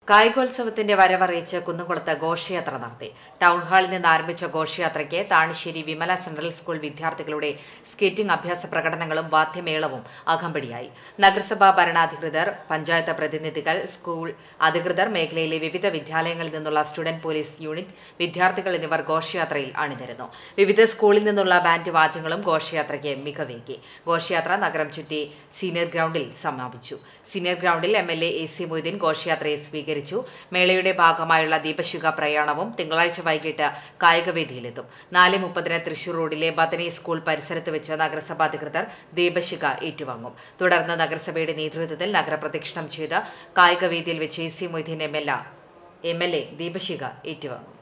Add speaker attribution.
Speaker 1: കായികോത്സവത്തിന്റെ വരവറിയിച്ച് കുന്നുകുളത്ത് ഘോഷയാത്ര നടത്തി ടൗൺ ഹാളിൽ നിന്ന് ആരംഭിച്ച ഘോഷയാത്രയ്ക്ക് താണിശ്ശേരി വിമല സെൻട്രൽ സ്കൂൾ വിദ്യാർത്ഥികളുടെ സ്കേറ്റിംഗ് അഭ്യാസ പ്രകടനങ്ങളും വാദ്യമേളവും അകമ്പടിയായി നഗരസഭാ ഭരണാധികൃതർ പഞ്ചായത്ത് പ്രതിനിധികൾ സ്കൂൾ അധികൃതർ മേഖലയിലെ വിവിധ വിദ്യാലയങ്ങളിൽ നിന്നുള്ള സ്റ്റുഡന്റ് പോലീസ് യൂണിറ്റ് വിദ്യാർത്ഥികൾ എന്നിവർ ഘോഷയാത്രയിൽ അണിനിരന്നു വിവിധ സ്കൂളിൽ നിന്നുള്ള ബാൻഡ് വാദ്യങ്ങളും ഘോഷയാത്രയ്ക്ക് മികവേകി ഘോഷയാത്ര നഗരം ചുറ്റി സീനിയർ ഗ്രൗണ്ടിൽ സമാപിച്ചു സീനിയർ ഗ്രൗണ്ടിൽ M L A A C Moideen ഘോഷയാത്രയെ സ്വീകരിച്ചു മേളയുടെ ഭാഗമായുള്ള ദീപശിഖ പ്രയാണവും തിങ്കളാഴ്ച വൈകിട്ട് കായികവേദിയിലെത്തും നാല് മുപ്പതിന് തൃശൂർ റോഡിലെ ബദനി സ്കൂൾ പരിസരത്ത് വെച്ച് നഗരസഭാ അധികൃതർ ദീപശിഖ ഏറ്റുവാങ്ങും തുടർന്ന് നഗരസഭയുടെ നേതൃത്വത്തിൽ നഗരപ്രദക്ഷിണം ചെയ്ത് കായികവേദിയിൽ വെച്ച് A C Moideen M L A ദീപശിഖ ഏറ്റുവാങ്ങും